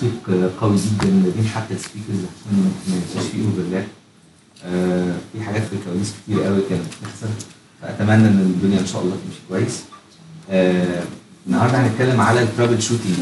تطبيق قوي جدا ما بين حتى السبيكرز عشان ما يبقاش فيه اوفرلاب آه، في حاجات في الكواليس كتير قوي كانت بتحصل فاتمنى ان الدنيا ان شاء الله تمشي كويس آه، النهارده هنتكلم على الترابل شوتنج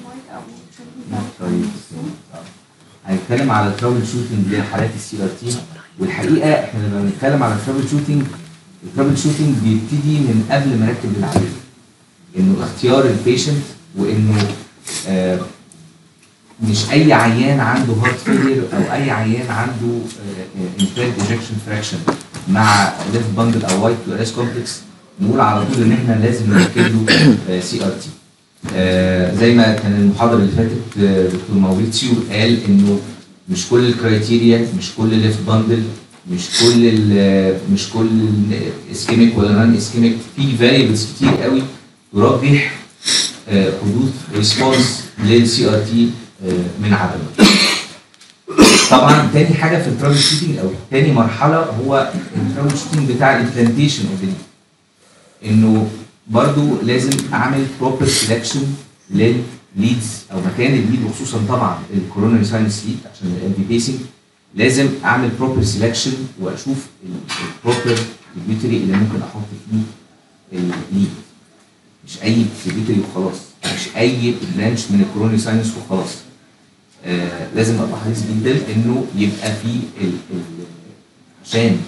طيب هنتكلم على الترابل شوتنج لحالات السي ار تي والحقيقه احنا لما بنتكلم على الترابل شوتنج الترابل شوتنج بيبتدي من قبل ما نركب العيان انه اختيار البيشنت وانه آه مش اي عيان عنده هارت فيلير او اي عيان عنده انفيرد ايجكشن فراكشن مع ليفت باندل او وايت تو اس كومبلكس نقول على طول ان احنا لازم نركب له سي ار تي زي ما كان المحاضره اللي فاتت آه، دكتور ماوريتسيو قال انه مش كل الكرايتيريا مش كل ليفت باندل مش كل ال مش كل اسكيميك ولا نون اسكيميك في فاريبلز كتير قوي ترجح آه، حدوث ريسبونس للسي ار تي من عدمه. طبعا تاني حاجه في الترابل شوتنج او تاني مرحله هو الترابل شوتنج بتاع الامبلانتيشن اوف انه برضو لازم اعمل بروبر سelection للليدز او مكان الليد وخصوصا طبعا الكوروناري ساينس ليد عشان الام بي بيسنج لازم اعمل بروبر سelection واشوف البروبر تريبيوتري اللي ممكن احط فيه الليد مش اي تريبيوتري وخلاص مش اي برانش من الكوروناري ساينس وخلاص آه لازم ابقى حريص جدا انه يبقى في ال ال عشان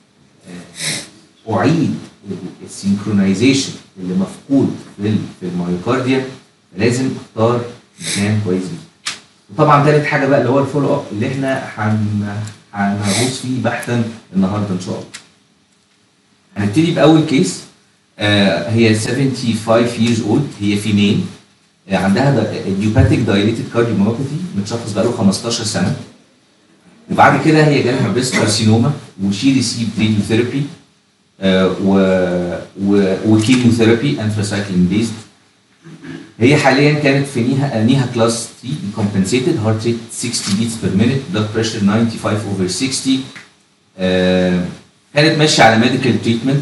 آه اعيد السينكرونايزيشن اللي مفقود في ال- في المايوكارديا لازم اختار مكان كويس جدا. وطبعا ثالث حاجه بقى اللي هو الفولو اب اللي احنا هن- هنغوص فيه بحثا النهارده ان شاء الله. هنبتدي باول كيس آه هي 75 years old هي فيميل آه عندها idiopathic dilated cardiomyopathy متشخص بقاله 15 سنه وبعد كده هي جالها بريست كارسينوما وشي ريسيف راديوثيرابي آه، و و وكيموثيرابي انثراسايكلين بيزد هي حاليا كانت في نيها نيها كلاس 3 compensated heart rate 60 beats per minute blood pressure 95 over 60 آه، كانت ماشيه على ميديكال تريتمنت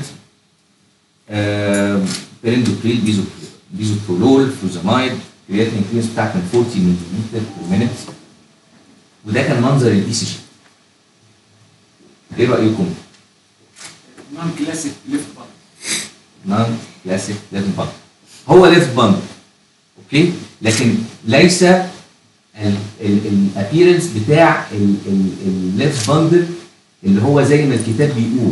بيرندوبريل بيزو بيزوبرولول فلوزامايد كرياتين كلينس بتاعها كان 40 مللي بير مينيت وده كان منظر الاي سي جي ايه رايكم؟ نون كلاسيك ليفت بار نون كلاسيك ليفت باند هو ليفت باند اوكي لكن ليس الابييرنس بتاع الليفت باندل اللي هو زي ما الكتاب بيقول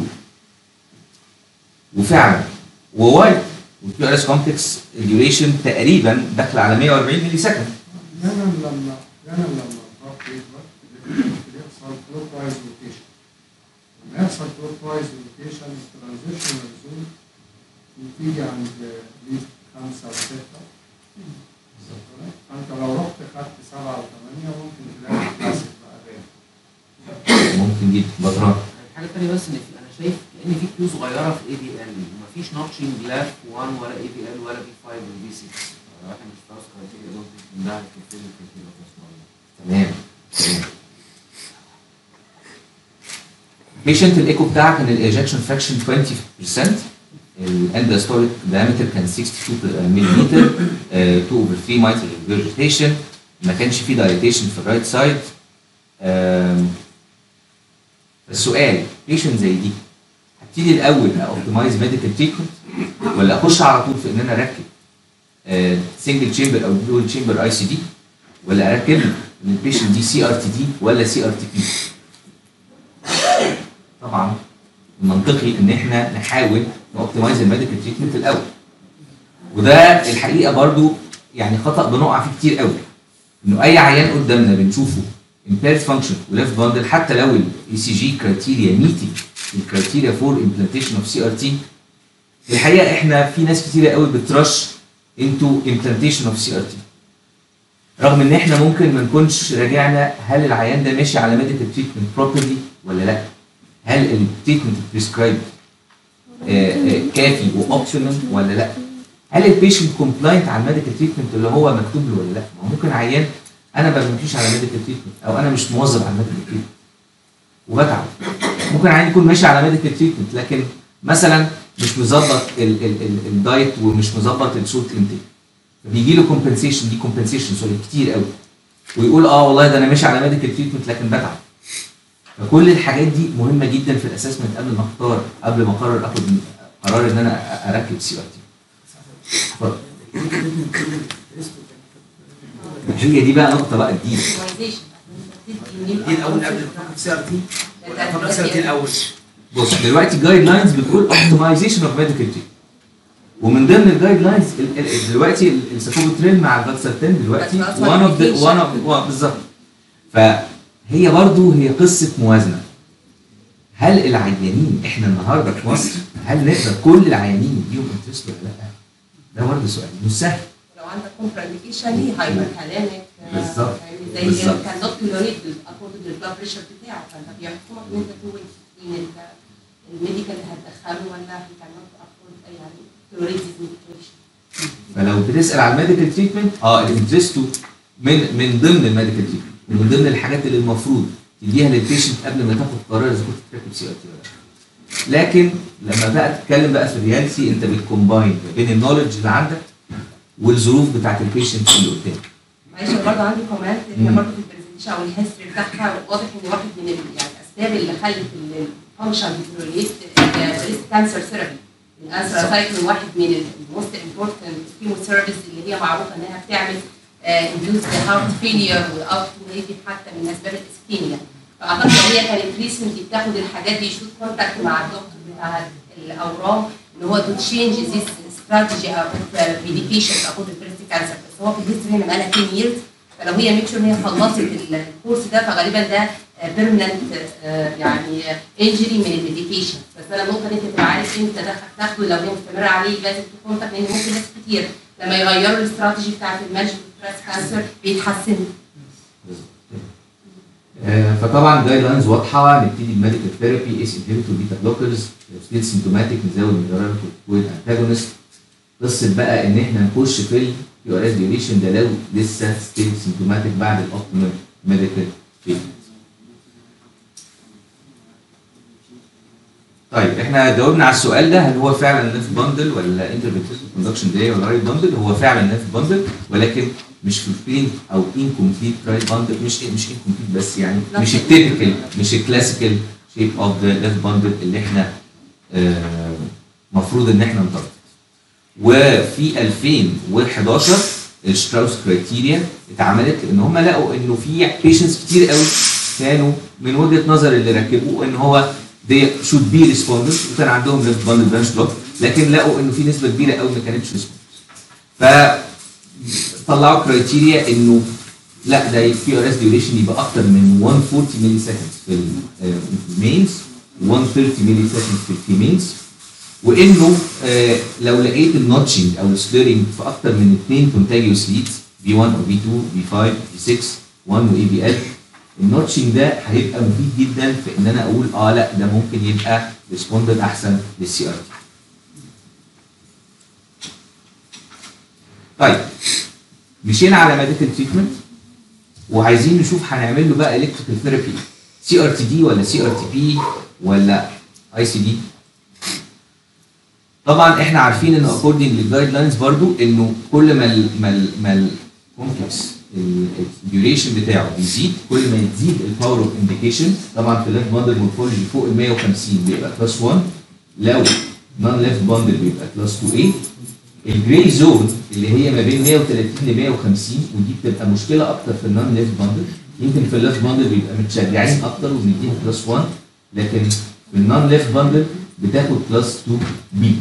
وفعلا ووايد والكيو ار اس كومبلكس الديوريشن تقريبا داخله على 140 ملي سكند احيانا لما احيانا لما الضغط يكبر بيحصل كلوك وايز روتيشن لما يحصل كلوك وايز روتيشن الترانزيشن زون بتيجي عند ليد خمسة وستة فانت لو رحت خدت سبعة وثمانية ممكن تلاقي كلاسيك بقى غير ممكن جدا بطران الحاجه الثانيه بس ان في انا شايف كان في كيو صغيره في اي بي ال ومفيش نوتشنج لا في 1 ولا اي بي ال ولا بي 5 ولا بي 6 واحد مش فاهم كرايتيريا دول ده كرايتيريا كرايتيريا تمام تمام بيشنت الايكو بتاعها كان الايجكشن فراكشن 20% الاندستوليك دايمتر كان 62 ملم 2 اوفر 3 مايتر ريجرجيتيشن ما كانش فيه دايليتيشن في الرايت سايد السؤال بيشنت زي دي هبتدي الاول اوبتمايز ميديكال تريتمنت ولا اخش على طول في ان انا اركب سنجل تشامبر او دول تشامبر اي سي دي ولا اركب للبيشنت دي سي ار تي دي ولا سي ار تي بي طبعا المنطقي ان احنا نحاول نوبتمايز الميديكال تريتمنت الاول وده الحقيقه برضو يعني خطا بنقع فيه كتير قوي انه اي عيان قدامنا بنشوفه impaired function وليفت باندل حتى لو الاي سي جي كرايتيريا ميتنج الكرايتيريا فور امبلانتيشن اوف سي ار تي الحقيقه احنا في ناس كتيره قوي بترش انتو امبلانتيشن اوف سي ار تي رغم ان احنا ممكن ما نكونش راجعنا هل العيان ده ماشي على ميديكال تريتمنت بروبرلي ولا لا هل التريتمنت بريسكرايب كافي واوبشنال ولا لا هل البيشنت كومبلاينت على الميديكال تريتمنت اللي هو مكتوب له ولا لا ما هو ممكن عيان انا ما بمشيش على ميديكال تريتمنت او انا مش موظف على الميديكال تريتمنت وبتعب ممكن عيان يكون ماشي على ميديكال تريتمنت لكن مثلا مش مظبط ال- ال- ال- الدايت ومش مظبط السولت انتيك بيجي له كومبنسيشن دي كومبنسيشن سوري كتير قوي ويقول اه والله ده انا ماشي على ميديكال تريتمنت لكن بتعب فكل الحاجات دي مهمه جدا في الاسسمنت قبل ما اختار قبل ما اقرر اخد قرار ان انا اركب سي ار تي هي دي بقى نقطه بقى جديده دي الاول قبل ما تاخد سي ار تي ولا تاخد سي ار تي الاول بص دلوقتي جايد لاينز بتقول اوبتمايزيشن اوف ميديكال تريتمنت ومن ضمن الجايد لاينز دلوقتي السكوبوتريل مع الفاكسرتين دلوقتي بس وان اوف ذا وان اوف بالظبط فهي برضو هي قصه موازنه هل العيانين احنا النهارده في مصر هل نقدر كل العيانين يديهم انترست ولا لا؟ ده برضه سؤال مش سهل لو عندك كومبريكيشن ليه هايبر كلامك بالظبط. زي بالظبط. كان نوت توليريت اكوردنج للبلاد بريشر بتاعه فانت بيحكمك ان انت تو ان انت الميديكال هتدخله ولا كان نوت افورد يعني توليريت ميديكيشن فلو بتسال على الميديكال تريتمنت اه الانترستو من من ضمن الميديكال تريتمنت من ضمن الحاجات اللي المفروض تديها للبيشنت قبل ما تاخد قرار اذا كنت تركب سي ار تي ولا لا. لكن لما بقى تتكلم بقى في الرياليتي انت بتكومباين ما بين النولج اللي عندك والظروف بتاعت البيشنت اللي قدامك. معلش انا برضه عندي كومنت مم. ان برضه في البرزنتيشن او الهيستوري بتاعها واضح ان واحد من ال- يعني الاسباب اللي خلت الفانكشن ديتريوريت بريست كانسر ثيرابي الانثراسايكلين واحد من الموست امبورتنت كيموثيرابيز اللي هي معروفه انها بتعمل انديوس هارت فيلير واب تو ميبي حتى من اسباب الاسكيميا فاعتقد لو هي كانت ريسنتلي بتاخد الحاجات دي شوت كونتاكت مع الدكتور بتاع الاورام ان هو تو تشينج ذيس استراتيجي اوف ميديكيشن اكورد بريست كانسر بس هو في الهيستوري هنا بقالها 10 years فلو هي ميك شور ان هي خلصت الكورس ده فغالبا ده بيرمننت يعني انجري من الميديكيشن بس انا النقطه دي انت تبقى عارف امتى ده تاخده لو هي مستمره عليه لازم تكون لان ممكن ناس كتير لما يغيروا الاستراتيجي بتاعت المانجمنت بريست كانسر بيتحسنوا آه، فطبعا جايد لاينز واضحه نبتدي بميديكال ثيرابي اس انهبيتور بيتا بلوكرز لو ستيل سيمتوماتيك نزود ميدرال كورتيكويد انتاجونست قصه بقى ان احنا نخش في الكيو ار اس ديوريشن ده لو لسه ستيل سيمتوماتيك بعد الاوبتيمال ميديكال تريتمنت. طيب احنا جاوبنا على السؤال ده هل هو فعلا نيف باندل ولا انترفيتيف كوندكشن داي ولا رايت باندل هو فعلا نيف باندل ولكن مش في البين او انكمبليت رايت باندل مش مش انكمبليت بس يعني مش التيبيكال مش الكلاسيكال شيب اوف ذا نيف باندل اللي احنا المفروض ان احنا نطبق وفي 2011 الشتراوس كرايتيريا اتعملت لان هم لقوا انه في بيشنتس كتير قوي كانوا من وجهه نظر اللي ركبوه ان هو they should be responders وكان عندهم ليفت باندل برانش بلوك لكن لقوا انه في نسبه كبيره قوي ما كانتش ريسبوندرز فطلعوا كرايتيريا انه لا ده الكيو ار اس ديوريشن يبقى اكتر من 140 ملي سكندز في المينز 130 ملي سكندز في الفيميلز وانه آه لو لقيت النوتشنج او السليرنج في اكتر من اثنين كونتاجيوس ليدز بي 1 او بي 2 بي 5 بي 6 1 واي بي ال النوتشنج ده هيبقى مفيد جدا في ان انا اقول اه لا ده ممكن يبقى ريسبوندر احسن للسي ار تي. طيب مشينا على ميديكال تريتمنت وعايزين نشوف هنعمل له بقى الكتريكال ثيرابي سي ار تي دي ولا سي ار تي بي ولا اي سي دي طبعا احنا عارفين ان اكوردنج للجايد لاينز برضو انه كل ما ال ما ال ما الكومبلكس الديوريشن بتاعه بيزيد كل ما تزيد الباور اوف انديكيشن طبعا في الليفت باندل مورفولوجي فوق ال 150 بيبقى كلاس 1 لو نون ليفت باندل بيبقى كلاس 2 a الجراي زون اللي هي ما بين 130 ل 150 ودي بتبقى مشكله اكتر في النون ليفت باندل يمكن في الليفت باندل بيبقى متشجعين اكتر وبنديها كلاس 1 لكن في النون ليفت باندل بتاخد كلاس 2 بي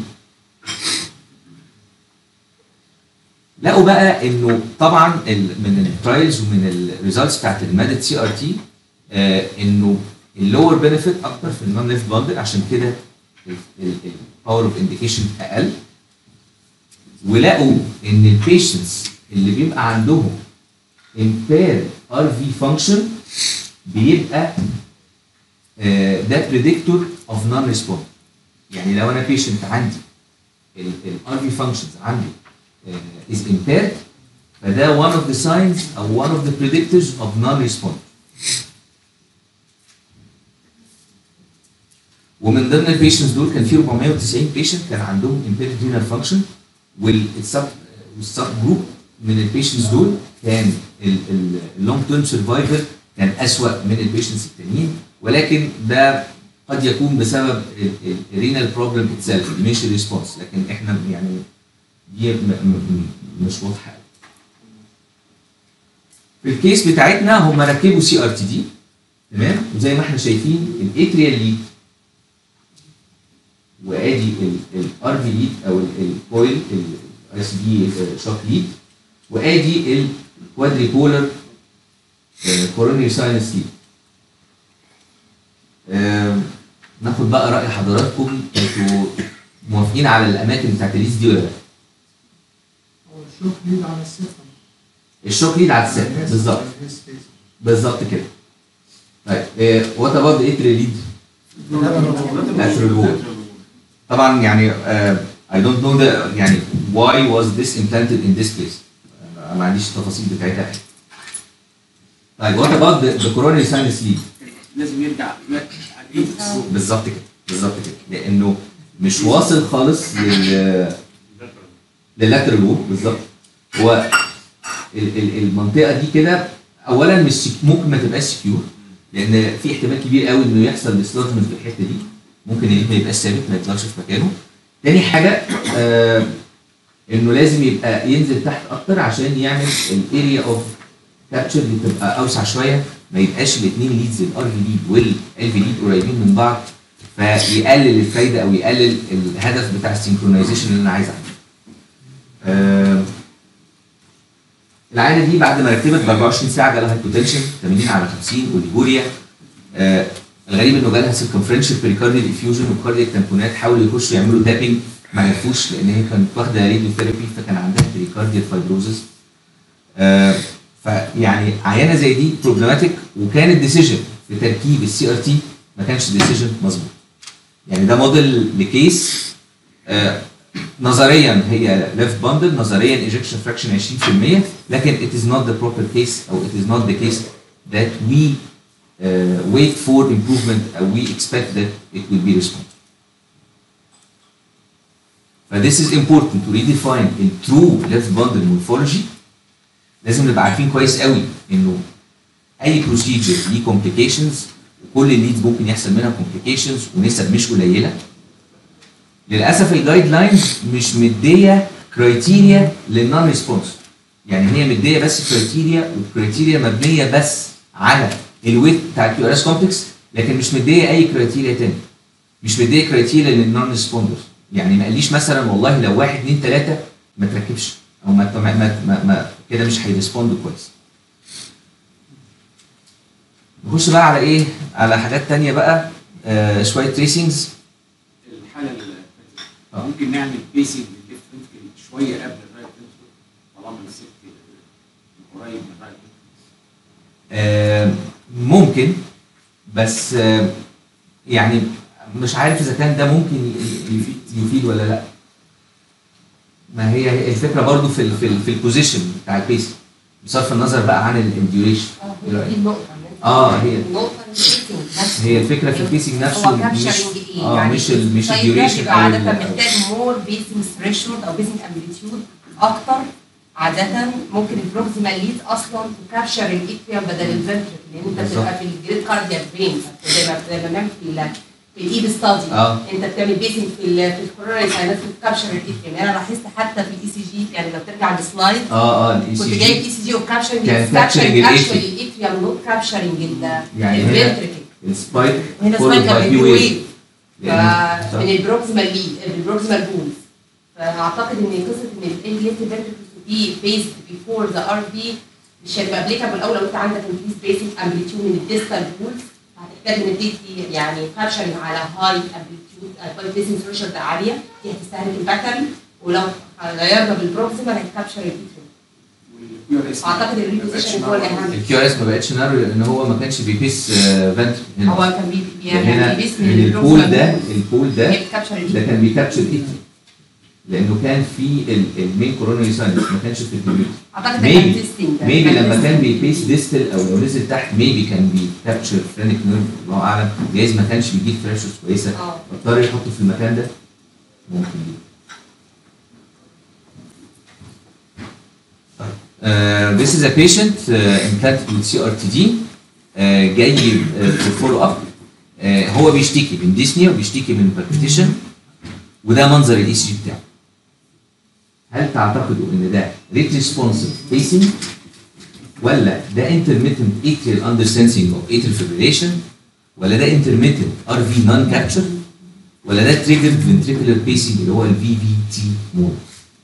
لقوا بقى انه طبعا ال- من الترايلز ومن الريزلتس بتاعت المادة سي ار تي انه اللور بنفيت اكتر في النون ليفت باندل عشان كده الباور اوف انديكيشن اقل ولقوا ان البيشنتس اللي بيبقى عندهم impaired RV function بيبقى آه، ده بريدكتور اوف نون ريسبوند يعني لو انا بيشنت عندي الار في فانكشنز عندي is impaired فده one of the signs او one of the predictors of non-response ومن ضمن البيشنتس دول كان في 490 بيشنت كان عندهم impaired renal function والسب والسب جروب من البيشنتس دول كان اللونج تيرم سرفايفل كان اسوأ من البيشنتس التانيين ولكن ده قد يكون بسبب الرينال بروبلم اتسيلف مش الريسبونس لكن احنا يعني دي م- م- م- مش واضحه أوي. في الكيس بتاعتنا هم ركبوا سي ار تي دي تمام وزي ما احنا شايفين الاتريال ليد وادي الار في ليد او الكويل الاي سي دي شوك ليد وادي الكوادريبولر كورونري ساينس ليد آم، ناخد بقى راي حضراتكم انتوا موافقين على الاماكن بتاعت الليز دي ولا لا؟ هو الشوك ليد على السيستم الشوك ليد على السات بالظبط بالظبط كده طيب وات اباوت ذا اتريال ليد lateral wall. طبعا يعني uh, I don't know the يعني why was this implanted in this place أنا ما عنديش التفاصيل بتاعتها طيب what about the, the coronary sinus lead لازم يرجع يركز عليه بالظبط كده بالظبط كده لانه مش واصل خالص لل لللاترال وول بالظبط هو ال- ال- المنطقه دي كده اولا مش سك- ممكن ما تبقاش سكيور لان في احتمال كبير قوي انه يحصل ديسلوجمنت في الحته دي ممكن الليد ما يبقاش ثابت ما يفضلش في مكانه تاني حاجه آه انه لازم يبقى ينزل تحت اكتر عشان يعمل الاريا اوف كابتشر دي تبقى اوسع شويه ما يبقاش الاثنين ليدز الار في ليد والال في ليد قريبين من بعض فيقلل الفايده او يقلل الهدف بتاع السينكرونايزيشن اللي انا عايز اعمله. آه العينه دي بعد ما ركبت ب 24 ساعه جالها هايبوتنشن 80 على 50 وليجوريا آه الغريب انه جالها سيركمفرنشال بريكارديال افيوجن وكاردياك تامبونات حاولوا يخشوا يعملوا تابنج ما عرفوش لان هي كانت واخده راديو ثيرابي فكان عندها بريكارديال فايبروزس آه فيعني عينه زي دي بروبلماتيك وكان الديسيجن في تركيب السي ار تي ما كانش ديسيجن مظبوط يعني ده موديل لكيس آه نظريا هي ليفت باندل نظريا ايجكشن فراكشن 20% لكن it is not the proper case او it is not the case that we uh, wait for improvement or we expect that it will be responded. ف this is important to redefine in true left bundle morphology لازم نبقى عارفين كويس قوي انه اي بروسيجر ليه complications وكل الليدز ممكن يحصل منها complications ونسب مش قليله للاسف الجايد لاينز مش مديه كرايتيريا للنون ريسبونس يعني هي مديه بس كرايتيريا والكرايتيريا مبنيه بس على الويت بتاع الكيو ار اس كومبلكس لكن مش مديه اي كرايتيريا تاني مش مديه كرايتيريا للنون ريسبوندرز يعني ما قاليش مثلا والله لو واحد اثنين ثلاثه ما تركبش او ما ما, ما, ما, ما كده مش هيرسبوند كويس نخش بقى على ايه على حاجات تانية بقى آه شويه تريسنجز الحاله اللي آه. فاتت ممكن نعمل بيسنج للليفت فنتكل شويه قبل الرايت فنتكل طالما مسكت قريب من الرايت آه، ممكن بس آه، يعني مش عارف اذا كان ده ممكن ي- ي- يفيد ولا لا ما هي هي الفكره برضو في ال في, ال في البوزيشن بتاع البيس بصرف النظر بقى عن الديوريشن اه هي دي النقطة آه، هي- النقطة البيسنج نفسه هي الفكره في البيسنج نفسه هو مش كابشرنج ايه؟ اه يعني مش ال مش السايد ده الديوريشن بيبقى او عادة ال- محتاج مور بيسنج ثريشولد او بيسنج امبليتيود اكتر عادة ممكن البروكسيمال ليد اصلا تكابشر الاتريوم بدل الفنتركل لان انت بتبقى في الجريد كاردياك فين زي ما زي ما بنعمل في ال في الايد ستادي اه انت بتعمل بيسنج في ال في الكورونري ساينس بتكابشر الاتريوم انا لاحظت حتى في الاي سي جي يعني لو ترجع للسلايد اه اه الاي كنت سي جايب جي اي سي جي وكابشرنج كان كابشرنج capturing ال اكشولي atrium. الاتريوم نوت كابشرنج يعني هنا الفنتركل السبايك هنا followed سلايد by كان P بي wave. ويف لأن- صح. من البروكسيمال ليد البروكسيمال بولز فاعتقد ان قصه ان الانجليت فنتركل دي بيزد بيفور ذا ار بي مش هيبقى ابليكابل قوي لو انت عندك انكريز بيسنج امبليتيود من الديستال بولز هتحتاج ان تدي يعني كابشرنج على هاي امبليتيود هاي بيسنج ثريشولد عاليه دي هتستهلك الباترن ولو غيرنا بالبروكسيمال هيكابشر الاتريوم والكيو ار اس اعتقد الريبوزيشن هو الاهم الكيو ار اس ما بقتش نارو لان هو ما كانش بيبيس فنت هنا هو كان بي بي- هنا يعني بيبيس من من البول ده البروكسيمال البول ده هي بتكابشر ده الاتريوم كان بيكابتشر ايتي لانه كان في المين كورونري ساينس ما كانش في الكمبيوتر اعتقد ده Maybe. كان تيستنج ده ميبي كان لما testing. كان بيبيس ديستل او لو نزل تحت ميبي كان بيكابتشر فرينك نيرف الله اعلم جايز ما كانش بيجيب فريشرز كويسه اه اضطر يحطه في المكان ده ممكن دي. طيب Uh, this is a patient uh, implanted with CRTD uh, جاي في فولو اب هو بيشتكي من ديسنيا وبيشتكي من بالبيتيشن وده منظر الاي سي جي بتاعه. هل تعتقدوا ان ده ريت ريسبونسيف بيسنج ولا ده intermittent atrial undersensing of atrial fibrillation ولا ده intermittent RV non capture ولا ده triggered ventricular pacing اللي هو ال VVT mode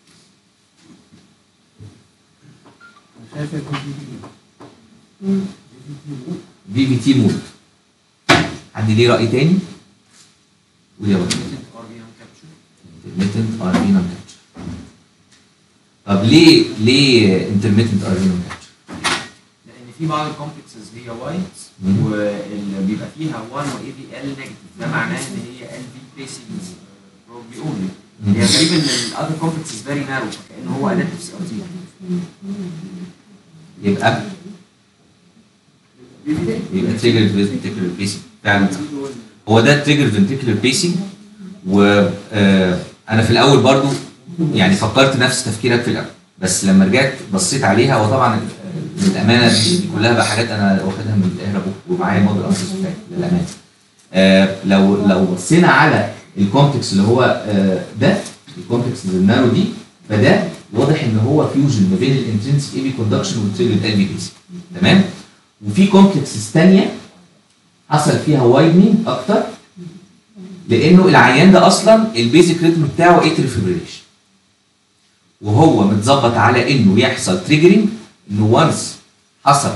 انا شايف يكون في VVT mode حد ليه رأي تاني؟ قول يا بطل intermittent RV non capture طب ليه ليه intermittent RV non capture؟ لان في بعض الكومبلكسز هي وايت مم. واللي بيبقى فيها 1 و اي في ال نيجاتيف ده معناه ان هي ال في بيسنج بروبلي اونلي هي غريب ان الاذر كومبلكسز فيري نارو فكان هو ادابتيف سي ار تي يبقى يبقى triggered ventricular pacing فعلا صح. هو ده triggered ventricular pacing وانا في الاول برضو يعني فكرت نفس تفكيرك في الاول بس لما رجعت بصيت عليها هو طبعا آه، للامانه دي دي كلها بقى حاجات انا واخدها من القاهره بوك ومعايا موديل انسس بتاعي للامانه آه، لو لو بصينا على الكومبلكس اللي هو آه، ده الكومبلكس النارو دي فده واضح ان هو فيوجن ما بين الانترنسك اي بي كوندكشن والتريجرد ال بي بيسي تمام وفي كومبلكسز ثانيه حصل فيها وايدنينج اكتر لانه العيان ده اصلا البيزك ريتم بتاعه اتري فيبريليشن وهو متظبط على انه يحصل تريجرنج انه وانس حصل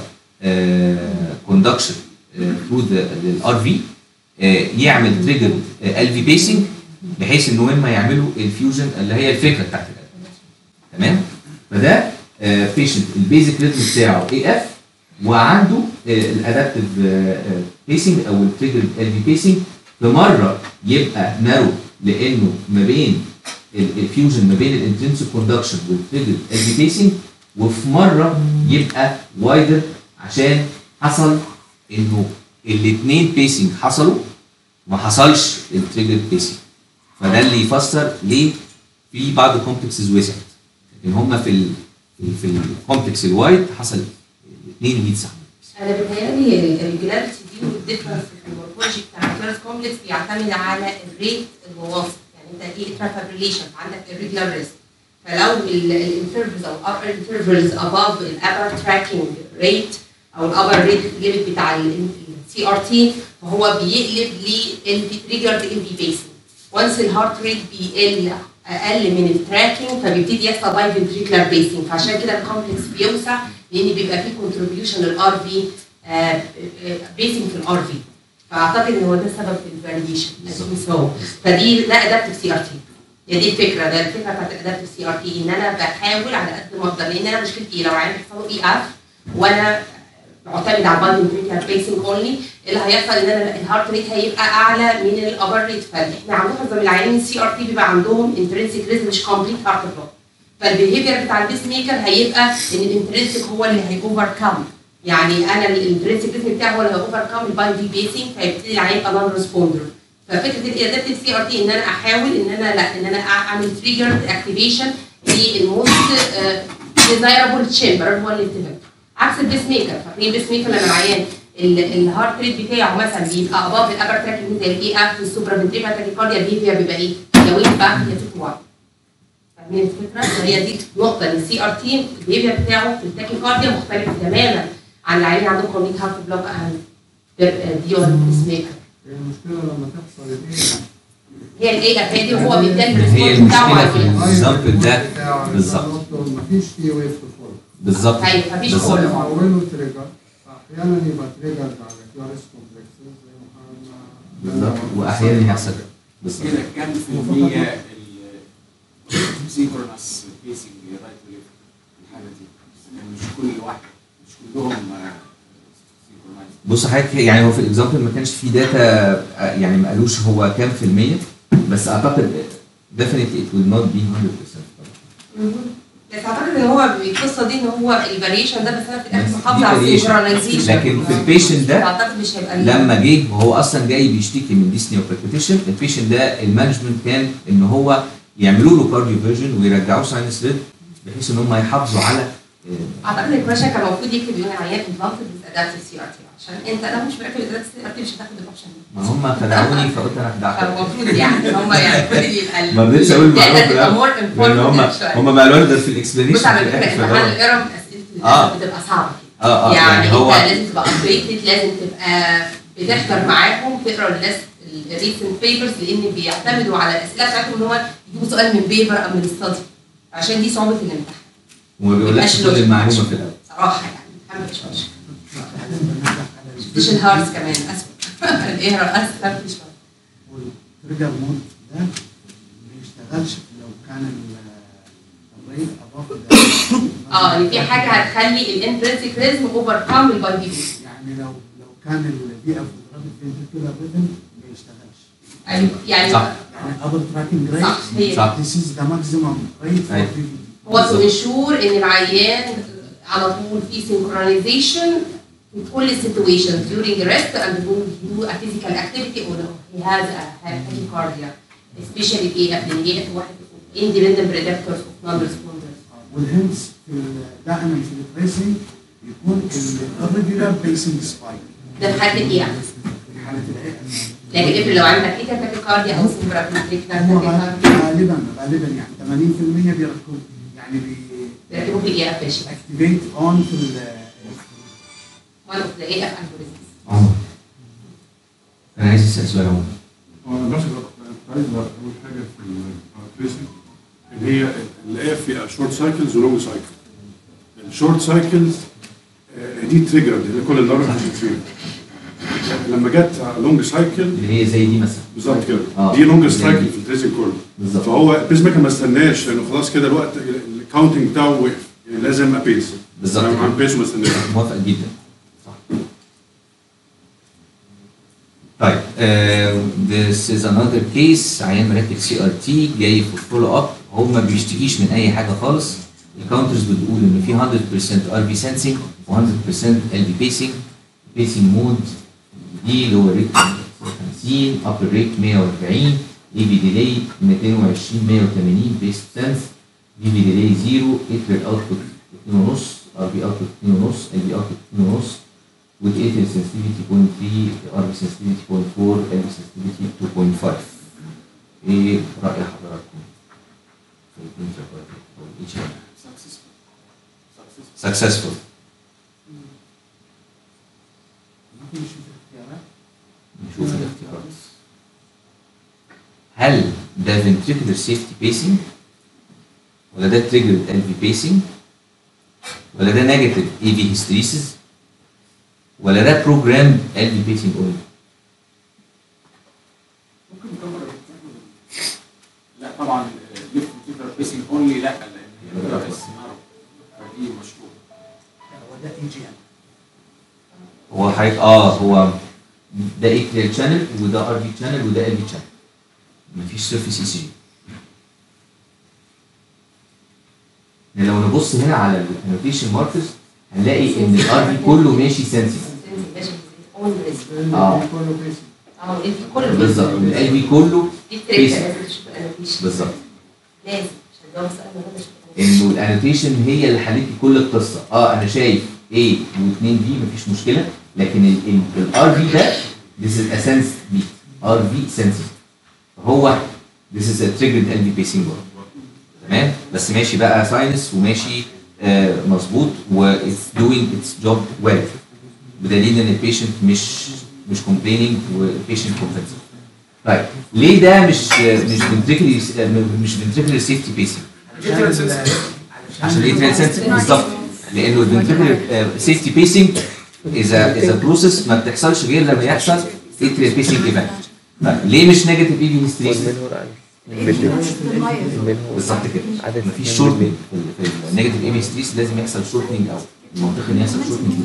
كوندكشن ثرو الار في يعمل تريجر ال في بيسنج بحيث انه لما يعملوا الفيوجن اللي هي الفكره بتاعت ال تمام فده بيشنت البيزك ريتم بتاعه اي اف وعنده الادابتيف بيسنج او التريجر ال في بيسنج في مره يبقى نارو لانه ما بين الفيوجن ما بين الانترنسك كوندكشن والتريجر ال في بيسنج وفي مره يبقى وايدر عشان حصل انه الاثنين بيسنج حصلوا وما حصلش التريجر بيسنج فده اللي يفسر ليه في بعض الكومبلكسز وسعت لكن هم في ال في الكومبلكس الوايد حصل الاثنين ويتس انا بيتهيألي الريجولاريتي دي والديفرنس في المورفولوجي بتاع الفيرست كومبلكس بيعتمد على الريت المواصل يعني انت ايه اترافابريليشن عندك الريجولار ريسك فلو الانترفلز او upper intervals above الابر تراكنج ريت او الابر ريت ليميت بتاع السي ار تي فهو بيقلب للريجولار ال بي بيسنج وانس الهارت ريت بيقل اقل من التراكنج فبيبتدي يحصل باي فنتريكولار بيسنج فعشان كده الكومبلكس بيوسع لان بيبقى فيه كونتريبيوشن للار في بيسنج في الار في فاعتقد ان هو ده سبب الفاريشن هو فدي ده ادابتيف سي ار تي هي دي الفكره ده الفكره بتاعت الادابتيف سي ار تي ان انا بحاول على قد ما اقدر لان انا مشكلتي ايه لو عيان بيحصل له اي اف وانا معتمد على الباندنج فنتريكولار بيسنج اونلي اللي هيحصل ان انا الهارت ريت هيبقى اعلى من الابر ريت فاحنا عندنا زي العيانين السي ار تي بيبقى عندهم انترنسيك ريزم مش كومبليت هارت بلوك فالبيهيفير بتاع البيس ميكر هيبقى ان الانترنسيك هو اللي هيوفر كم يعني انا الانترنسيك ريزم بتاعي هو اللي هيوفر كم الباي في بيسنج فيبتدي العيان يبقى نون ريسبوندر ففكره الادابتيف سي ار تي ان انا احاول ان انا لا ان انا اعمل تريجر اكتيفيشن للموست ديزايربل تشامبر هو الانتباه عكس البيس ميكر فاكرين البيس ميكر لما العيان الهارت ريت بتاعه مثلا بيبقى اباف الابر تراكنج زي الاي اف والسوبرا فنتريكال تاكيكارديا البيهيفير بيبقى ايه؟ يا ويك باك يا توت واي فاهمين الفكره؟ هي دي نقطه ان السي ار تي البيهيفير بتاعه في التاكيكارديا مختلف تماما عن العيان عندهم كوميت هارت بلوك اهم دي ولا البيس ميكر المشكله لما تحصل الايه هي الاي اف هي دي وهو بالتالي هي الريسبونس بتاعه المشكله في على كده. الاكزامبل ده بالظبط مفيش فيه ويف فول بالظبط ايوه مفيش بالظبط. كله اوله تريجر احيانا يبقى تريجر على كلاريس كومبلكسز زي ما بالظبط قلنا واحيانا يحصل بالظبط كده كام في المية السينكرونس بيسنج رايت وليفت الحاجه دي يعني مش كل واحد مش كلهم سينكرونايز بص حضرتك يعني هو في الاكزامبل ما كانش فيه داتا آه، يعني ما قالوش هو كام في المية بس اعتقد definitely it will not be 100% طبعا. بس اعتقد ان هو القصه دي ان هو الفاريشن ده بس انا في الاخر بس محافظه دي على variation. السينكرونايزيشن لكن في البيشنت ده اعتقد مش هيبقى ال- لما جه وهو اصلا جاي بيشتكي من ديسني وبركوتيشن البيشنت ده المانجمنت كان ان هو يعملوا له كارديو فيرجن ويرجعوه ساينس ريد بحيث ان هم يحافظوا على آه، اعتقد ان الكويشن كان المفروض يكتب يقول العيان امبلانتد with adaptive سي ار تي عشان انت لو مش مركب adaptive سي ار تي مش هتاخد الاوبشن ده ما هم خدعوني فقلت انا خدعتك فالمفروض يعني هم يعني المفروض يبقى ال- ما رضيتش اقول المعلومه يعني في ده تبقى الاول more لان هم important شوية. هم ما قالوش ده في الاكسبلانيشن بص على في فكره الاخر انت فاللي هو- حل ايرم اسئله آه. الناس بتبقى صعبه كده اه اه يعني, يعني هو انت لازم تبقى ابديتد لازم تبقى بتحضر معاهم تقرا الناس الريسنت بيبرز لان بيعتمدوا على الاسئله بتاعتهم ان هم يجيبوا سؤال من بيبر او من ستادي عشان دي صعوبه الامتحان وما بيقولكش مبقاش كل لوجيك. المعلومه في الاول صراحه يعني الامتحان مش وحش مش الهارز كمان اسف الاقرا اسف مش والتريجر مود ده ما بيشتغلش لو كان الريت اباف اه ان في حاجه هتخلي الانترنسيك ريزم اوفر كام الباي بي يعني لو لو كان البي اف ضرب الفنتركولار ريتم ما يشتغلش ايوه يعني صح. يعني ابر تراكنج صح هي ريت صح. This is the maximum rate for أيوة. PVD. هو تو انشور ان العيان على طول في synchronization with all the situations during rest and do, do a physical activity or he has a tachycardia especially AF لان AF واحد independent predictors of non-responders والهنس في ال- دائما في التريسنج يكون الريجولار بيسنج سبايك ده في حاله الاي في حاله الاي لكن افرض لو عندك ايه تاكيكارديا او سيمبرابليك هو غالبا غالبا يعني 80% بيركبوا يعني بيركبوا في الاي اف ماشي بيأكتيفيت اون في ال one of the AF algorithms عمر انا عايز اسال سؤال عمر هو انا بس كنت عايز اقول حاجه في التريسنج اللي هي اللي هي في شورت سايكلز ولونج سايكل الشورت سايكلز دي تريجر اللي كل النار بتشتغل لما جت لونج سايكل اللي هي زي دي مثلا بالظبط كده آه. دي لونج زي سايكل دي. في التريسنج كله بالظبط فهو البيس ميكر ما استناش لانه خلاص كده الوقت الكاونتنج بتاعه وقف يعني لازم ابيس بالظبط مع كده. البيس ما استناش موافق جدا صح طيب uh, this is another case عيان مركب سي ار تي جاي في فولو اب هو ما بيشتكيش من اي حاجه خالص الكاونترز بتقول ان في 100% ار بي سنسنج و100% ال بي بيسنج بيسنج مود دي لور ريت 50 ابر ريت 140 اي بي ديلي 220 180 بيس سنس دي بي ديلي 0 اتريال اوتبوت 2.5 ار بي اوتبوت 2.5 ال بي اوتبوت 2.5 with atrial sensitivity 0.3 RV sensitivity 0.4 LV sensitivity 2.5 ايه رأي حضراتكم في الانترا او الاتش successful ممكن نشوف الاختيارات نشوف الاختيارات هل ده ventricular safety pacing ولا ده triggered LV pacing ولا ده negative AV hysteresis ولا ده programmed LV pacing only ممكن نكبر لا طبعا ليفت فيتر بيسنج اونلي لا لان هي بس فدي مشهور وده اي جي ام هو حضرتك اه هو ده اتريال شانل وده ار في شانل وده ال في شانل مفيش سيرفيس اي سي جي لو نبص هنا على الانوتيشن ماركرز هنلاقي ان الار في كله ماشي سنسي آه. كله بيسك اه انت كل بالظبط ال في كله دي التريك basic. لازم تشوف الانوتيشن بالظبط لازم عشان ده مسألة مهمة شوية. انه الانوتيشن هي اللي حلت لي كل القصه اه انا شايف A و2 B مفيش مشكله لكن الار في ده this is a sense beat ار في sensing هو this is a triggered LV pacing برضه تمام بس ماشي بقى ساينس وماشي آه مظبوط و it's doing its job well بدليل ان البيشنت مش مش complaining والبيشنت compensating طيب ليه ده مش مش ventricular مش ventricular safety pacing عشان ايه تريل سنسنج بالظبط لانه الفنتريكولر سيفتي بيسنج اذا اذا بروسيس ما بتحصلش غير لما يحصل اتريال بيسنج ايفنت ليه مش نيجاتيف اي في هيستريز بالظبط كده مفيش شورتنج في النيجاتيف اي في هيستريز لازم يحصل شورتنج او المنطقي ان يحصل شورتنج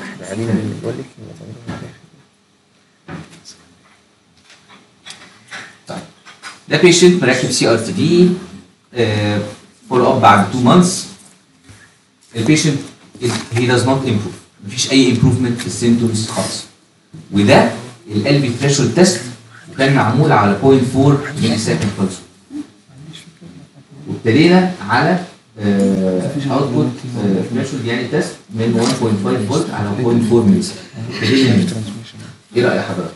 طيب ده بيشنت مركب سي ار تي دي فولو اب بعد 2 مانثس البيشنت هي داز نوت امبروف مفيش اي امبروفمنت في السيمتومز خالص وده ال بي ثريشولد تيست وكان معمول على 0.4 ملي سكند بلس وابتدينا على اوتبوت ثريشولد يعني تيست من 1.5 فولت على 0.4 ملي سيكند ايه راي حضرتك؟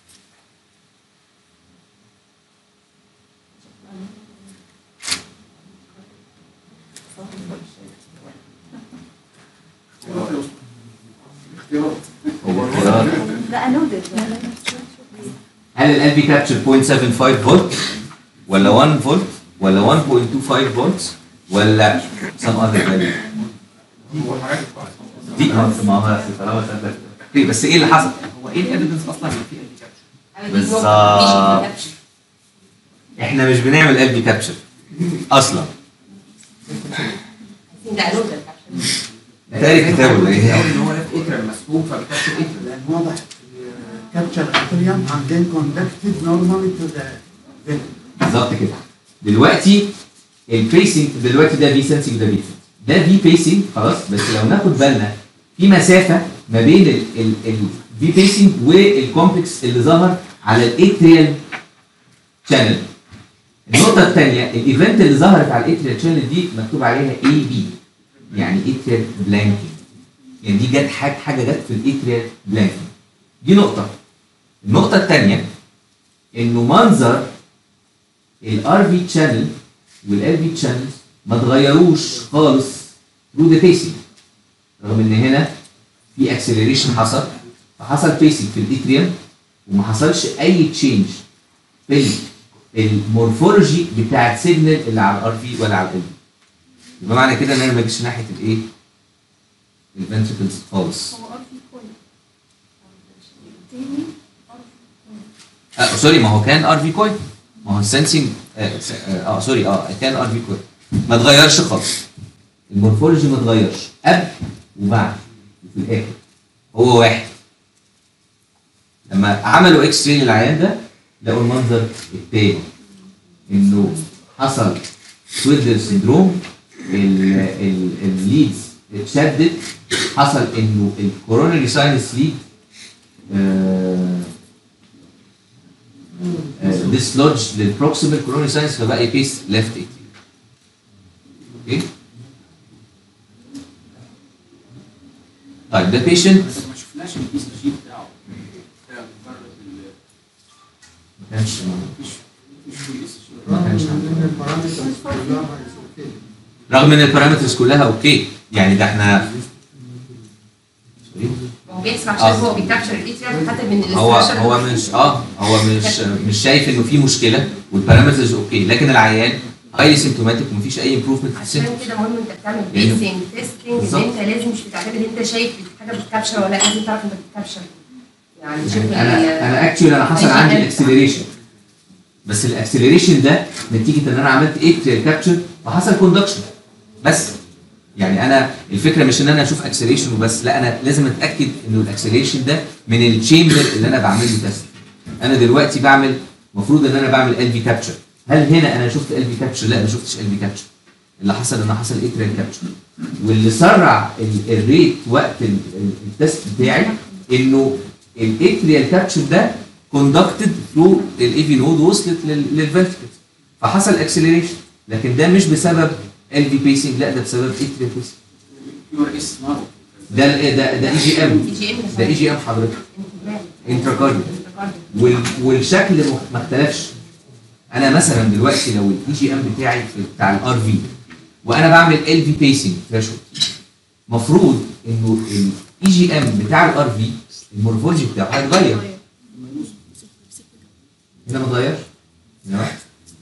اختيارات هو اختيار لا نودل هل ال بي كابتشر 0.75 فولت ولا 1 فولت ولا 1.25 فولت ولا some other value هو حاجات بعد. دي ما هو طالما سألتك. اوكي بس ايه اللي حصل؟ هو ايه الايفيدنس اصلا اللي فيه ال كابشن؟ بالظبط. احنا مش بنعمل ال بي كابتشر اصلا ده نودل تاري كتابه ده ايه؟ ان هو لف اترم مسحوب فبيكابشن اترم لان واضح كابتشر اتريوم and then conducted normally to the vein. بالظبط كده دلوقتي البيسنج دلوقتي ده في سنسنج وده في سنسنج ده في بيسنج خلاص بس لو ناخد بالنا في مسافه ما بين الفي بيسنج والكومبلكس اللي ظهر على الاتريال شانل النقطه الثانيه الايفنت اللي ظهرت على الاتريال شانل دي مكتوب عليها اي بي يعني اتريال بلانكينج يعني دي جت حاجه حاجه جت في الاتريال بلانكينج دي نقطه النقطه الثانيه انه منظر الار في تشانل والال في تشانل ما اتغيروش خالص ثرو ذا بيسنج رغم ان هنا في اكسلريشن حصل فحصل بيسنج في الاتريوم وما حصلش اي تشينج في المورفولوجي بتاع السيجنال اللي على الار في ولا على ال يبقى معنى كده ان انا ما جيتش ناحيه الايه؟ الفنتركلز خالص هو ار في كويس تاني ار آه سوري ما هو كان ار في كوين ما هو السنسنج اه, س- آه, آه سوري اه كان ار في كوين ما اتغيرش خالص المورفولوجي ما اتغيرش قبل وبعد وفي الاخر هو واحد لما عملوا اكس راي للعيان ده لقوا المنظر التاني انه حصل سويدر سندروم الليدز اتشدت حصل انه الكورونري ساينس ليد ديسلوج للبروكسيمال كورونري ساينس فبقى يبيس ليفت ايتي اوكي طيب ده بيشنت بس ما شفناش البيس ماشين بتاعه بتاع مجرد ال- ما كانش مفيش مفيش بي اس جي ما كانش ان البارامترز كلها اوكي رغم ان البارامترز كلها اوكي يعني ده احنا سوري هو بيسمع عشان هو بيكابشر الاتريوم حتى من هو الاستراكشر هو مش اه هو مش مش شايف انه في مشكله والبارامترز اوكي لكن العيان هايلي سيمتوماتيك ومفيش اي امبروفمنت في عشان السيمتوم كده مهم انت بتعمل لأنه- بيسنج تيستنج ان بالظبط. انت لازم مش بتعتمد ان انت شايف حاجه بتكابشر ولا لا لازم تعرف انت بتكابشر يعني شوف ال- انا انا اكشولي انا حصل أي عندي حاجة. الاكسلريشن بس الاكسلريشن ده نتيجه ان انا عملت اتريال كابتشر فحصل كوندكشن بس يعني انا الفكره مش ان انا اشوف اكسلريشن وبس لا انا لازم اتاكد انه الاكسلريشن ده من التشامبر اللي انا بعمل له تيست انا دلوقتي بعمل المفروض ان انا بعمل ال في كابتشر هل هنا انا شفت ال في كابتشر لا ما شفتش ال في كابتشر اللي حصل ان حصل اتريال كابتشر واللي سرع ال- الريت وقت ال- ال- التست بتاعي انه الاتريال كابتشر ده كوندكتد ثرو الاي في نود وصلت للفنتكلز فحصل اكسلريشن لكن ده مش بسبب ال في بيسنج لا ده بسبب اتريال بيسنج كيو ار اس نارو ده ال- ده ده اي جي ام اي جي ام ده اي جي ام حضرتك انتراكارديال وال- والشكل مخ- ما اختلفش انا مثلا دلوقتي لو الاي جي ام بتاعي في بتاع الار في وانا بعمل ال في بيسنج ثريشولد المفروض انه الاي جي ام بتاع الار في المورفولوجي بتاعه هيتغير هنا ما اتغيرش هنا واحد.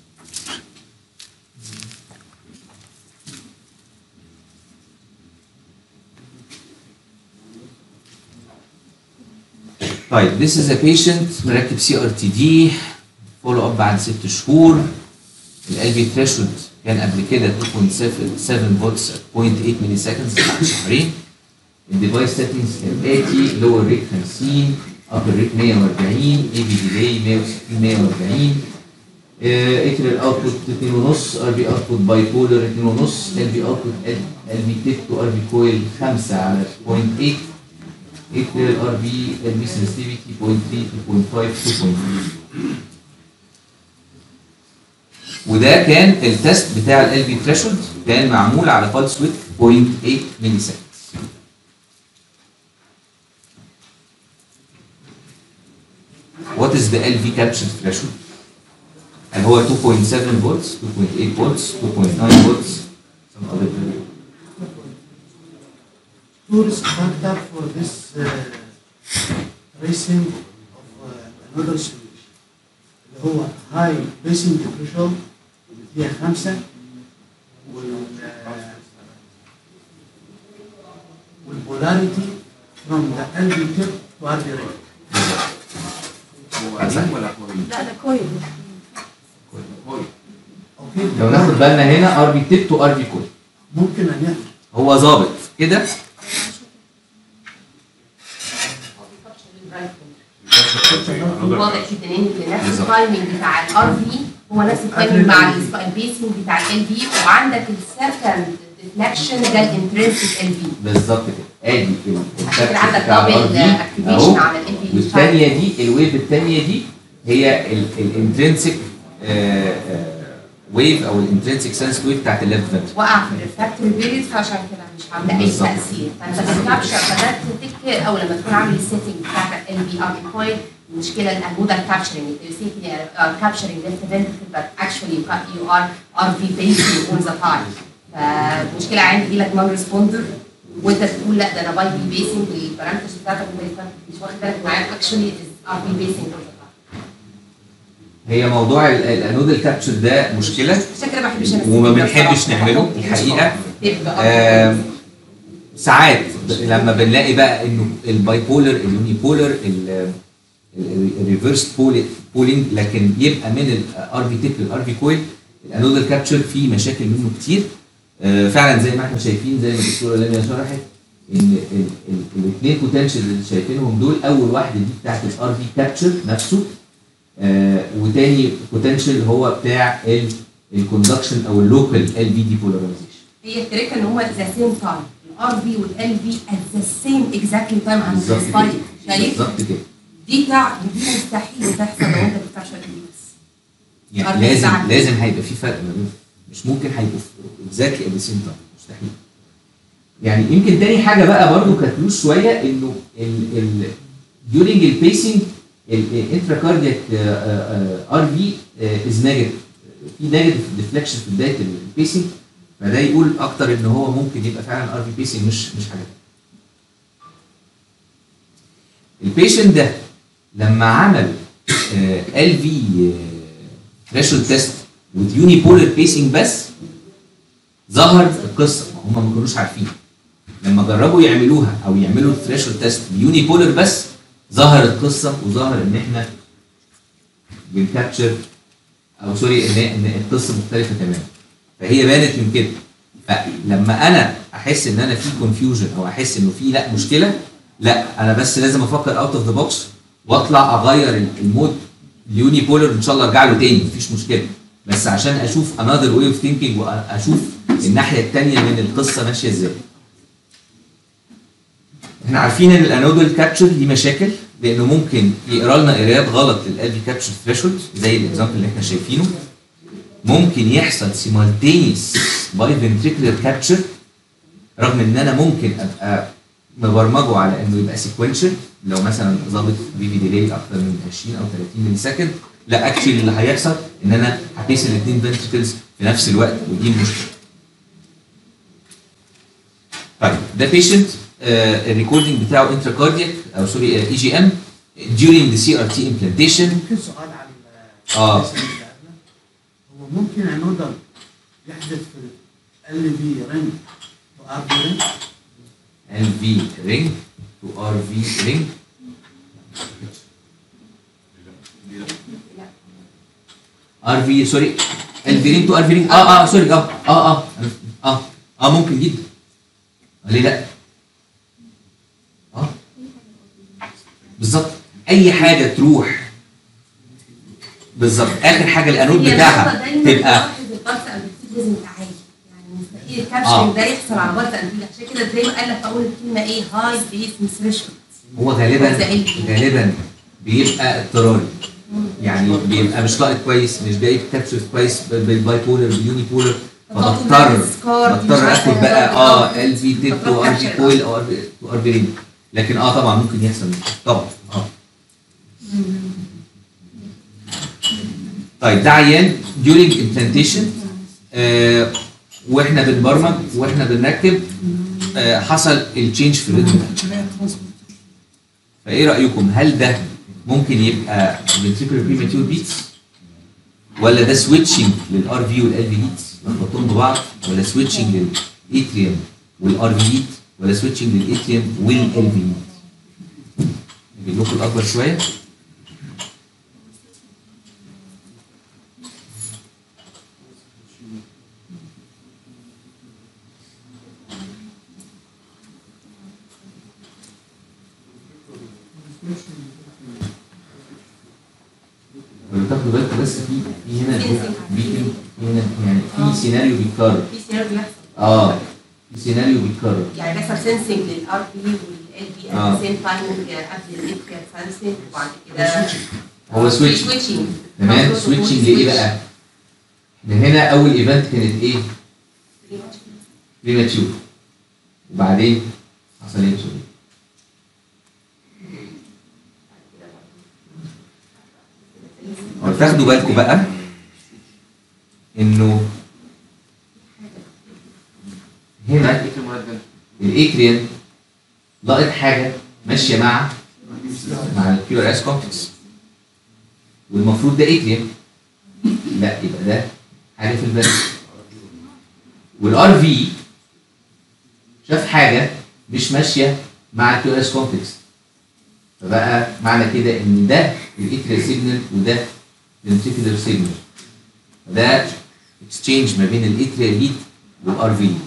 طيب this is a patient مركب سي ار تي دي فولو اب بعد ست شهور ال بي ثريشولد كان قبل كده 2.7 فولتس 0.8 ملي سكندز بعد شهرين الديفايس سيتنجز كالاتي لور ريت 50 ابر ريت 140 اي بي ديلي 160 140 اتريال اوتبوت 2.5 ار بي اوتبوت باي بولر 2.5 ال بي اوتبوت ال بي تيك تو ار بي كويل 5 على 0.8 اتريال ار بي ال بي سنسيتيفيتي 0.3 2.5 2.3 وده كان التست بتاع ال بي ثريشولد كان معمول على pulse width 0.8 ملي سكند What is the LV capture threshold? هل هو 2.7 volts, 2.8 volts, 2.9 volts, some other value? two risk factor for this uh, tracing of uh, another solution اللي هو high basing threshold اللي فيها خمسة وال والبولاريتي from the LV tip to RV ring. هو قديم ولا كويس؟ لا ده كويس كويس اوكي لو ناخد بالنا هنا ار بي تيب تو ار بي كول ممكن ان يعمل هو ظابط كده واضح جدا ان نفس بالظبط. التايمنج بتاع الار في هو نفس التايمنج مع البيسنج بتاع ال في وعندك السكند ديفلكشن ده الانترنسك ال في بالظبط كده ادي ال- عشان كده التكت عندك بتاع ال دبل RV اكتيفيشن أهو. على ال في والثانيه دي الويف الثانيه دي هي الانترنسك ويف او الانترنسك سنس ويف بتاعت الليفت فنتركل وقع في الريفراكتوري بيريد فعشان كده مش عامله اي بالظبط. تاثير فانت بتكابشر بدات تك او لما تكون عامل السيتنج بتاعتك ال بي ار بي كويل المشكله المودال كابشرنج you think you are capturing left ventricle but actually you ca- you are RV basing all the time فالمشكله عندي يجي لك نون ريسبوندر وانت تقول لا ده انا باي بي بيسنج البارامترز بتاعتك وانت مش واخد بالك معاك اكشولي ار بي بيسنج all the time هي موضوع ال- الانودال كابتشر ده مشكله عشان كده ما بحبش انا وما بنحبش نعمله الحقيقه آم، ساعات ب- لما بنلاقي بقى انه الباي بولر اليوني بولر الريفرس بولينج لكن يبقى من الار في تيب للار في كويل الانودال كابتشر فيه مشاكل منه كتير آه، فعلا زي ما احنا شايفين زي ما الدكتوره لميا شرحت ان الاثنين بوتنشال اللي شايفينهم دول اول واحده دي بتاعت الار في كابتشر نفسه آه، وتاني بوتنشال هو بتاع الكوندكشن او اللوكال ال في دي بولاريزيشن هي التركه ان هو ذا سيم تايم الار في والال في ات ذا سيم اكزاكتلي تايم عند بالظبط السبايك كده شايف بالظبط كده دي تع... دي مستحيل تحصل لو انت بتكابشر ال بس يعني أربع لازم ساعات. لازم هيبقى في فرق ما بينهم مش ممكن هيبقوا اكزاكتلي ات ذا سيم تايم مستحيل يعني يمكن تاني حاجه بقى برضو كانت لوس شويه انه ال ال during البيسنج الانتراكاردياك ار في از نيجاتيف في نيجاتيف ديفليكشن في بدايه البيسنج فده يقول اكتر ان هو ممكن يبقى فعلا ار في بيسنج مش مش حاجه البيشنت ده لما عمل ال في ثريشولد تيست وذ يوني بولر بيسنج بس ظهر القصه ما هم ما كانوش عارفين لما جربوا يعملوها او يعملوا الثريشولد تيست بيوني بولر بس ظهر القصه وظهر ان احنا بنكابتشر او سوري ان ان القصه مختلفه تماما فهي بانت من كده فلما انا احس ان انا في كونفيوجن او احس انه في لا مشكله لا انا بس لازم افكر اوت اوف ذا بوكس واطلع اغير المود اليوني بولر ان شاء الله ارجع له تاني مفيش مشكله بس عشان اشوف انذر واي اوف ثينكينج واشوف الناحيه الثانيه من القصه ماشيه ازاي احنا عارفين ان الانودال كابتشر دي مشاكل لانه ممكن يقرا لنا قرايات غلط للال في كابتشر ثريشولد زي الاكزامبل اللي احنا شايفينه ممكن يحصل سيمالتينيوس باي فنتريكولار كابتشر رغم ان انا ممكن ابقى مبرمجه على انه يبقى سيكونشال لو مثلا ظابط في في ديلي اكتر من 20 او 30 ملي سكند لا اكشلي اللي هيحصل ان انا هقيس الاثنين فنتريكلز في نفس الوقت ودي المشكله. طيب ده بيشنت الريكوردنج بتاعه انتراكاردياك او سوري اي جي ام during the CRT implantation ممكن سؤال عن آه. الاسم اللي قبله. هو ممكن انودل يحدث في ال في رينج وار في رينج LV ring to RV ring RV سوري LV ring to RV ring اه اه سوري اه اه اه اه اه ممكن جدا آه، ليه لا؟ اه بالظبط اي حاجه تروح بالظبط اخر حاجه الانود هي بتاعها النقطة دايما تبقى تلاحظ البلس امبليتيود لازم يبقى عالي يعني مستحيل آه. الكابشن ده يحصل على بلس امبليتيود عشان كده زي ما قال لك في اول الكلمه ايه هاي بيس ثريشولد هو غالبا زي ال V. غالبا بيبقى اضطراري يعني بيبقى مش لاقط كويس مش جايب كابتشر كويس بالباي بولر باليوني بولر فبضطر بضطر اخد بقى اه ال في تيب تو ار في كويل او ار في رينج لكن اه طبعا ممكن يحصل طبعا اه طيب ده عيان during implantation آه واحنا بنبرمج واحنا بنركب آه حصل التشينج في الريتم ده فايه رايكم هل ده ممكن يبقى ventricular premature beats ولا ده سويتشنج للار في والال في ليدز لخبطهم ببعض ولا سويتشنج للاتريوم والار في ليد ولا سويتشنج للاتريوم والال في ليد نجيب لكم الاكبر شويه لو تاخدوا بالكم بس في في هنا بيكنج في هنا يعني في سيناريو بيتكرر في سيناريو بيحصل اه في سيناريو بيتكرر يعني بيحصل سنسنج للار بي والال بي آه. ات ذا سيم تايم قبل الليد سنسنج وبعد كده هو سويتش سويتشنج تمام سويتشنج لايه بقى؟ من هنا اول ايفنت كانت ايه؟ بريماتيور وبعدين حصل ايه سوري هو تاخدوا بالكم بقى انه هنا الاتريوم مرد الاكريان لقط حاجه ماشيه مع مع الكيو ار اس كومبلكس والمفروض ده اتريان لا يبقى ده حاجه في البلد والار في شاف حاجه مش ماشيه مع الكيو ار اس كومبلكس فبقى معنى كده ان ده الاتريال سيجنال وده الانتيكولار سيجنال ده اكسشينج ما بين الاتريال ليد والار في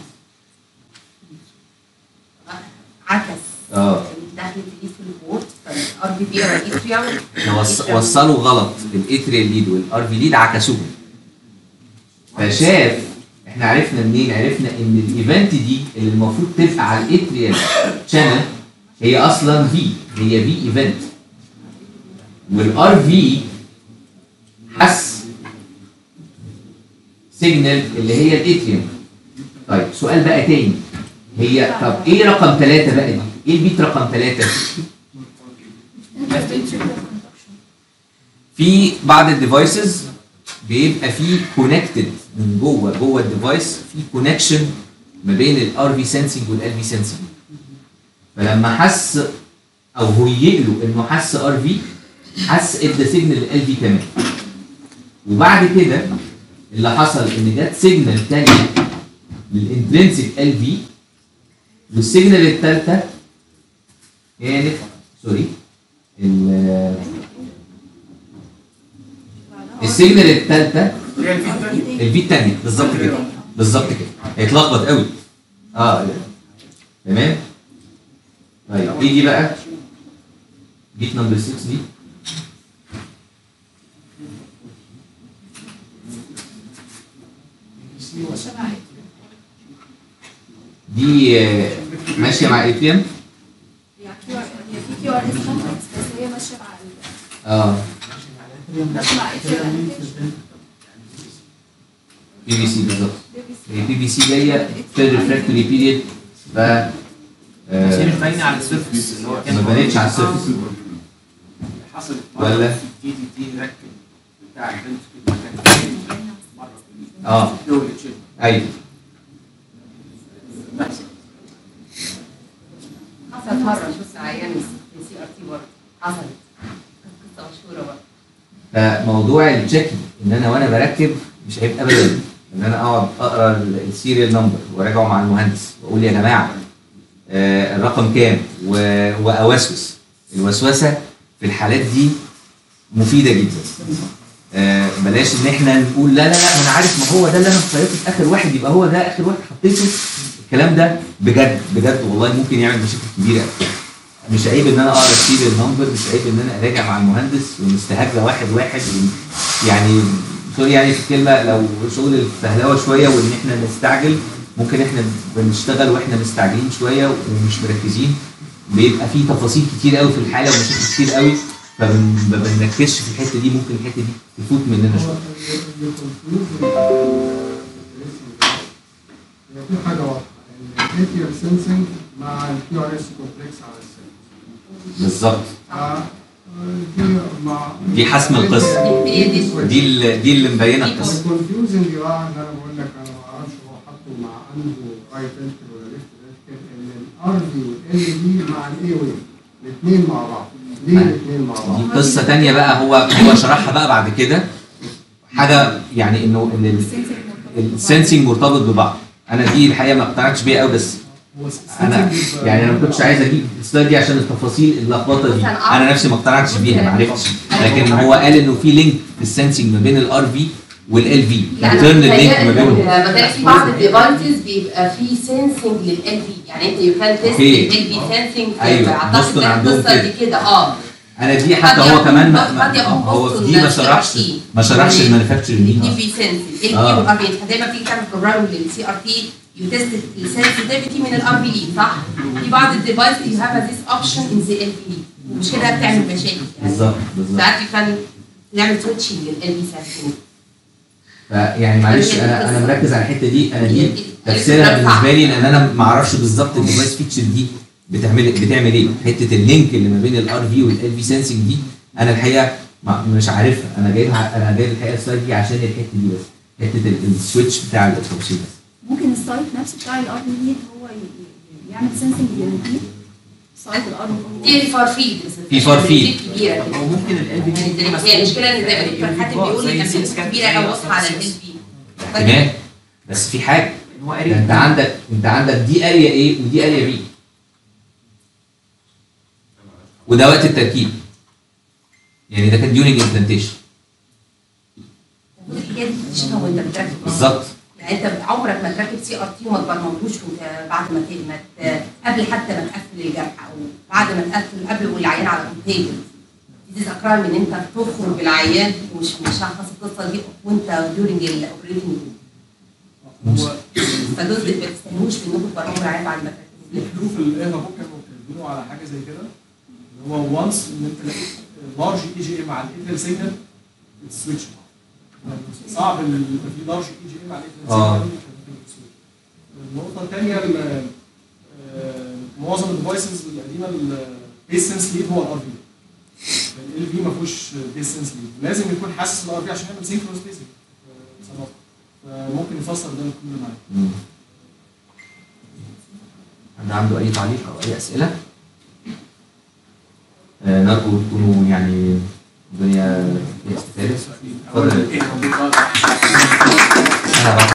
عكس اه دخلت الايد في البورت فالار بي بي او الاتريوم وص- وصلوا غلط الاتريال ليد والار في ليد عكسوهم فشاف احنا عرفنا منين عرفنا ان الايفنت دي اللي المفروض تبقى على الاتريال شانل هي اصلا في هي في ايفنت والار في حس سيجنال اللي هي الاتريوم طيب سؤال بقى تاني هي طب ايه رقم ثلاثة بقى دي؟ ايه البيت رقم ثلاثة؟ في بعض الديفايسز بيبقى فيه كونكتد من جوه جوه الديفايس في كونكشن ما بين الار في سنسنج والال في سنسنج فلما حس او هيئ له انه حس ار في حس ادى سيجنال ال في كمان وبعد كده اللي حصل ان جت سيجنال ثانيه للانترنسك ال في والسيجنال الثالثه كانت سوري ال- السيجنال الثالثه البي الثانيه بالظبط كده بالظبط كده هيتلخبط قوي اه تمام طيب ايه دي بقى بيت نمبر 6 دي دي آه، ماشيه مع اتريم هي في كيو ار اس كومبلكس بس هي ماشيه مع ال- اه ماشيه مع اتريوم بي بي سي بالظبط هي بي بي سي جايه في الريفراكتوري بيريد ف بس هي مش آه، باينه على السيرفيس اللي هو كان ما بانتش على السيرفيس حصلت ولا؟ في تي دي تي ركب بتاع البنت كده كان مره في اه الدول تشيل ايوه بحث حصلت مره شفت عيان في سي ار تي برضه حصلت كانت قصه مشهوره برضه فموضوع التشيك ان انا وانا بركب مش عيب ابدا ان انا اقعد اقرا ال- السيريال نمبر وراجعه مع المهندس واقول يا جماعه آه الرقم كام و- واوسوس الوسوسه في الحالات دي مفيده جدا آه بلاش ان احنا نقول لا لا لا ما انا عارف ما هو ده اللي انا اخترته في اخر واحد يبقى هو ده اخر واحد حطيته الكلام ده بجد بجد والله ممكن يعمل مشاكل كبيره قوي مش عيب ان انا اقرا السيريال نمبر مش عيب ان انا اراجع مع المهندس ونستهجى واحد واحد ون- يعني سوري يعني في الكلمه لو شغل الفهلوه شويه وان احنا نستعجل ممكن احنا بنشتغل واحنا مستعجلين شويه ومش مركزين بيبقى في تفاصيل كتير قوي في الحاله ومشاكل كتير قوي فما بنركزش في الحته دي ممكن الحته دي تفوت مننا هو شويه اللي confusing في هي في حاجه واضحه ان الاتيال سنسنج مع الكيو ار اس كومبلكس على السيل بالظبط آه، دي مع دي حسم القصة. دي اللي دي اللي مبينه القصه الكونفيوزنج بقى ان انا بقول لك انا ما اعرفش هو حاطه مع انه رايت فنتر ولا ليفت فنتر ان الار في والال دي مع الاي ويف الاثنين مع بعض ليه الاثنين مع بعض؟ دي قصه تانية بقى هو هو شرحها بقى بعد كده حاجه يعني انه ان ال- السنسنج مرتبط ببعض انا دي الحقيقه ما اقتنعتش بيها قوي بس انا يعني انا ما كنتش عايز اجيب السلايد دي عشان التفاصيل اللخبطه دي انا نفسي ما اقتنعتش بيها ما عرفتش لكن هو قال انه في لينك في السنسنج ما بين الار في والال في الترن لينك ما بينهم مثلا في بعض الديفايسز بيبقى في سنسنج للال في يعني انت يو كان تيست أوكي. الال في سنسنج أيوة، اعتقد بوستون ان عندهم القصه كده. دي كده اه انا دي حتى قد هو يكون- كمان ما قد ما- يكون هو في بوستون دي ما نفس شرحش الشيء. ما شرحش يعني المانيفاكتشرنج دي دي في سنس ال آه. في والار في انت دايما بتيجي تعمل بروجرام للسي ار تي يو تيست السنسيتيفيتي من الار في ليد صح؟ في بعض الديفايس يو هاف ذيس اوبشن ان ذا ال في ليد ومش كده بتعمل مشاكل يعني بالظبط بالظبط ساعات يو كان نعمل سويتشنج لل في سنسنج فيعني معلش انا انا مركز على الحته دي انا دي هي- تفسيرها هي- بالنسبه لي لان انا ما اعرفش بالظبط الديفايس فيتشر دي بتعمل بتعمل ايه حته اللينك اللي ما بين الار في والال في سنسنج دي انا الحقيقه ما مش عارفها انا جايبها انا جايب الحقيقه السلايد دي عشان الحته دي بس حته ال- السويتش بتاع التوصيل بس ممكن السايت نفسه بتاع الار بي هو ي- ي- يعمل سنسنج للريبيت سايت الار دي فار فيد في فار فيد. كبيره كده او ممكن ال في يعني هي المشكله ان زي ما الدكتور حاتم بيقول ان الامبليتيود كبيره قوي واضحه على ال في تمام بس في حاجه ان هو ده قريب انت عندك انت عندك دي اريا ايه ودي اريا بي وده وقت التركيب يعني ده كان ديورنج امبلانتيشن الحكايه دي بتكتشفها وانت بتركب بالظبط يعني انت عمرك ما تركب سي ار تي وما تبرمجوش وانت بعد ما ت- ما ت- قبل حتى ما تقفل الجرح او بعد ما تقفل قبل والعيان على التيبل دي تذكرها من ان انت تخرج بالعيان مش مش هحفظ القصه دي وانت ديورنج الاوبريتنج هو فدول ما تستنوش بانكم تبرمجوا العيان بعد ما تركبوا الحروف اللي ايه ممكن يدلوا على حاجه زي كده اللي هو وانس ان انت لقيت لارج اي جي اي مع الايثر سيجنال بتسويتش صعب ان يبقى في لارج اي جي اي مع الايثر آه. سيجنال النقطه الثانيه ال- آه، معظم الديفايسز القديمه البيس سنس ليد هو الار في ال في ما فيهوش بيس سنس ليد لازم يكون حاسس الار في عشان يعمل سينكرونس بيسنج فممكن يفسر ده كل معايا مم. حد عنده اي تعليق او اي اسئله آه نرجو تكونوا يعني الدنيا فيها استفاده اتفضل ايه انا